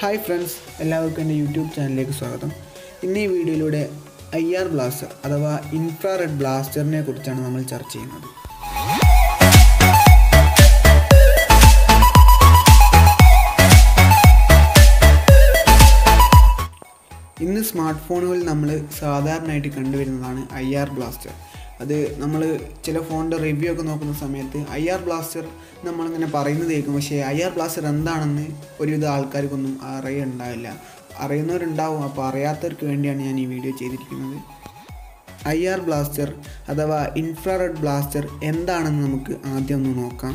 hi friends എല്ലാവർക്കും എൻ്റെ YouTube ചാനലിലേക്ക് സ്വാഗതം ഇന്ന് ഈ വീഡിയോയിലൂടെ ഐ ആർ ബ്ലാസ്റ്റർ അഥവാ ഇൻഫ്രാറെഡ് ബ്ലാസ്റ്ററിനെ കുറിച്ചാണ് നമ്മൾ ചർച്ച ചെയ്യുന്നത് ഇന്ന് സ്മാർട്ട് ഫോണുകളിൽ നമ്മൾ സാധാരണയായിട്ട് കണ്ടുവരുന്നതാണ് ഐ ആർ ബ്ലാസ്റ്റർ അത് നമ്മൾ ചില ഫോണിൻ്റെ റിവ്യൂ ഒക്കെ നോക്കുന്ന സമയത്ത് ഐ ആർ ബ്ലാസ്റ്റർ നമ്മളിങ്ങനെ പറയുന്നത് കേൾക്കും പക്ഷേ ഐ ആർ ബ്ലാസ്റ്റർ എന്താണെന്ന് ഒരുവിധ ആൾക്കാർക്കൊന്നും അറിയുണ്ടാവില്ല അറിയുന്നവരുണ്ടാവും അപ്പോൾ അറിയാത്തവർക്ക് വേണ്ടിയാണ് ഞാൻ ഈ വീഡിയോ ചെയ്തിരിക്കുന്നത് ഐ ആർ ബ്ലാസ്റ്റർ അഥവാ ഇൻഫ്രാറെഡ് ബ്ലാസ്റ്റർ എന്താണെന്ന് നമുക്ക് ആദ്യം ഒന്ന് നോക്കാം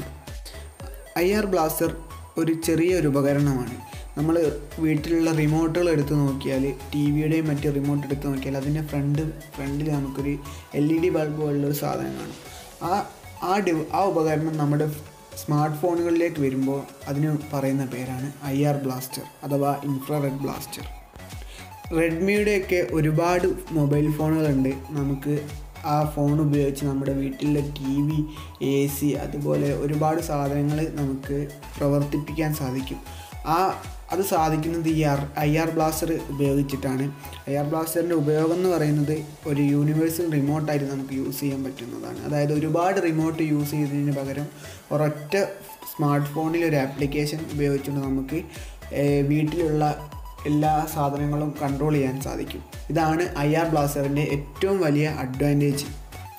ഐ ആർ ബ്ലാസ്റ്റർ ഒരു ചെറിയൊരു ഉപകരണമാണ് നമ്മൾ വീട്ടിലുള്ള റിമോട്ടുകൾ എടുത്ത് നോക്കിയാൽ ടി വിയുടെയും മറ്റ് റിമോട്ട് എടുത്ത് നോക്കിയാൽ അതിൻ്റെ ഫ്രണ്ട് ഫ്രണ്ടിൽ നമുക്കൊരു എൽ ഇ ഡി ബൾബ് പോലുള്ളൊരു സാധനം കാണും ആ ആ ഡി ആ ഉപകരണം നമ്മുടെ സ്മാർട്ട് ഫോണുകളിലേക്ക് വരുമ്പോൾ അതിന് പറയുന്ന പേരാണ് ഐ ആർ ബ്ലാസ്റ്റർ അഥവാ ഇൻഫ്രാറെഡ് ബ്ലാസ്റ്റർ റെഡ്മിയുടെയൊക്കെ ഒരുപാട് മൊബൈൽ ഫോണുകളുണ്ട് നമുക്ക് ആ ഫോൺ ഉപയോഗിച്ച് നമ്മുടെ വീട്ടിലെ ടി വി എ സി അതുപോലെ ഒരുപാട് സാധനങ്ങൾ നമുക്ക് പ്രവർത്തിപ്പിക്കാൻ സാധിക്കും ആ അത് സാധിക്കുന്നത് ഈ ആർ ഐ ആർ ബ്ലാസ്റ്റർ ഉപയോഗിച്ചിട്ടാണ് ഐ ആർ ബ്ലാസ്റ്ററിൻ്റെ ഉപയോഗം എന്ന് പറയുന്നത് ഒരു യൂണിവേഴ്സൽ റിമോട്ടായിട്ട് നമുക്ക് യൂസ് ചെയ്യാൻ പറ്റുന്നതാണ് അതായത് ഒരുപാട് റിമോട്ട് യൂസ് ചെയ്തതിന് പകരം ഒരൊറ്റ സ്മാർട്ട് ഫോണിൽ ഒരു ആപ്ലിക്കേഷൻ ഉപയോഗിച്ചുകൊണ്ട് നമുക്ക് ഏഹ്, വീട്ടിലുള്ള എല്ലാ സാധനങ്ങളും കൺട്രോൾ ചെയ്യാൻ സാധിക്കും ഇതാണ് ഐ ആർ ബ്ലാസ്റ്ററിൻ്റെ ഏറ്റവും വലിയ അഡ്വാൻറ്റേജ്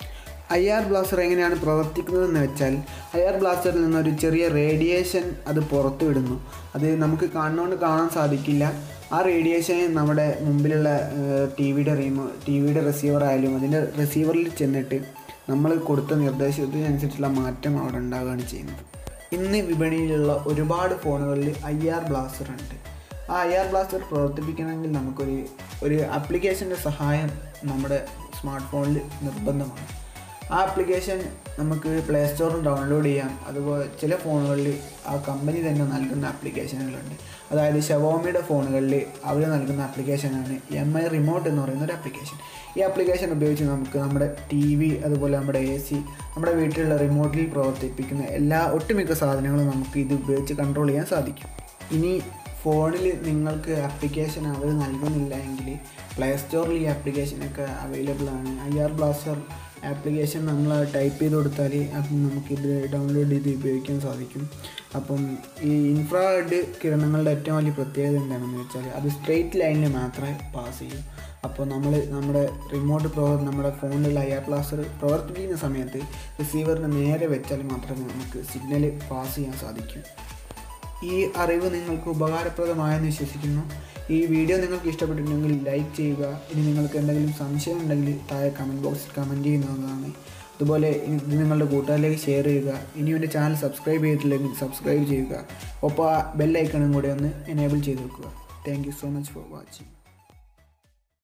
ഐ ആർ ബ്ലാസ്റ്റർ എങ്ങനെയാണ് പ്രവർത്തിക്കുന്നതെന്ന് വെച്ചാൽ ഐ ആർ ബ്ലാസ്റ്ററിൽ നിന്നൊരു ചെറിയ റേഡിയേഷൻ അത് പുറത്തു വിടുന്നു അത് നമുക്ക് കണ്ണുകൊണ്ട് കാണാൻ സാധിക്കില്ല ആ റേഡിയേഷൻ നമ്മുടെ മുമ്പിലുള്ള ടി വിയുടെ റീമോ ടി വിയുടെ റിസീവർ ആയാലും അതിൻ്റെ റിസീവറിൽ ചെന്നിട്ട് നമ്മൾ കൊടുത്ത നിർദ്ദേശത്തിനനുസരിച്ചുള്ള മാറ്റം അവിടെ ഉണ്ടാവുകയാണ് ചെയ്യുന്നത് ഇന്ന് വിപണിയിലുള്ള ഒരുപാട് ഫോണുകളിൽ ഐ ആർ ബ്ലാസ്റ്റർ ഉണ്ട് ആ ഐ ആർ ബ്ലാസ്റ്റർ പ്രവർത്തിപ്പിക്കണമെങ്കിൽ നമുക്കൊരു ഒരു ആപ്ലിക്കേഷൻ്റെ സഹായം നമ്മുടെ സ്മാർട്ട് ഫോണിൽ നിർബന്ധമാണ് ആ ആപ്ലിക്കേഷൻ നമുക്ക് പ്ലേ സ്റ്റോറിൽ ഡൗൺലോഡ് ചെയ്യാം അതുപോലെ ചില ഫോണുകളിൽ ആ കമ്പനി തന്നെ നൽകുന്ന ആപ്ലിക്കേഷനുകളുണ്ട് അതായത് ഷവോമിയുടെ ഫോണുകളിൽ അവർ നൽകുന്ന ആപ്ലിക്കേഷനാണ് എം ഐ റിമോട്ട് എന്ന് പറയുന്ന ഒരു ആപ്ലിക്കേഷൻ ഈ ആപ്ലിക്കേഷൻ ഉപയോഗിച്ച് നമുക്ക് നമ്മുടെ ടി വി അതുപോലെ നമ്മുടെ എ സി നമ്മുടെ വീട്ടിലുള്ള റിമോട്ടിൽ പ്രവർത്തിപ്പിക്കുന്ന എല്ലാ ഒട്ടുമിക്ക സാധനങ്ങളും നമുക്ക് ഇത് ഉപയോഗിച്ച് കൺട്രോൾ ചെയ്യാൻ സാധിക്കും ഇനി ഫോണിൽ നിങ്ങൾക്ക് ആപ്ലിക്കേഷൻ അവർ നൽകുന്നില്ല എങ്കിൽ പ്ലേ സ്റ്റോറിൽ ഈ ആപ്ലിക്കേഷനൊക്കെ അവൈലബിൾ ആണ് ഐ ആർ ബ്ലാസ്റ്റർ ആപ്ലിക്കേഷൻ നമ്മൾ ടൈപ്പ് ചെയ്ത് കൊടുത്താൽ അപ്പം നമുക്കിത് ഡൗൺലോഡ് ചെയ്ത് ഉപയോഗിക്കാൻ സാധിക്കും അപ്പം ഈ ഇൻഫ്രാറെഡ് കിരണങ്ങളുടെ ഏറ്റവും വലിയ പ്രത്യേകത എന്താണെന്ന് വെച്ചാൽ അത് സ്ട്രെയിറ്റ് ലൈനിൽ മാത്രമേ പാസ് ചെയ്യൂ അപ്പോൾ നമ്മൾ നമ്മുടെ റിമോട്ട് പ്രവർ നമ്മുടെ ഫോണിലുള്ള ഐ ആർ ബ്ലാസ്റ്റർ പ്രവർത്തിപ്പിക്കുന്ന സമയത്ത് റിസീവറിന് നേരെ വെച്ചാൽ മാത്രമേ നമുക്ക് സിഗ്നൽ പാസ് ചെയ്യാൻ സാധിക്കൂ ഈ അറിവ് നിങ്ങൾക്ക് ഉപകാരപ്രദമായെന്ന് വിശ്വസിക്കുന്നു ഈ വീഡിയോ നിങ്ങൾക്ക് ഇഷ്ടപ്പെട്ടിട്ടുണ്ടെങ്കിൽ ലൈക്ക് ചെയ്യുക ഇനി നിങ്ങൾക്ക് എന്തെങ്കിലും സംശയം ഉണ്ടെങ്കിൽ താഴെ കമൻറ്റ് ബോക്സിൽ കമൻറ്റ് ചെയ്യുന്നതാണ് അതുപോലെ ഇത് നിങ്ങളുടെ കൂട്ടുകാരിലേക്ക് ഷെയർ ചെയ്യുക ഇനി എൻ്റെ ചാനൽ സബ്സ്ക്രൈബ് ചെയ്തിട്ടില്ലെങ്കിൽ സബ്സ്ക്രൈബ് ചെയ്യുക ഒപ്പം ആ ബെല്ലൈക്കണും കൂടെ ഒന്ന് എനേബിൾ ചെയ്ത് വെക്കുക thank you so much for watching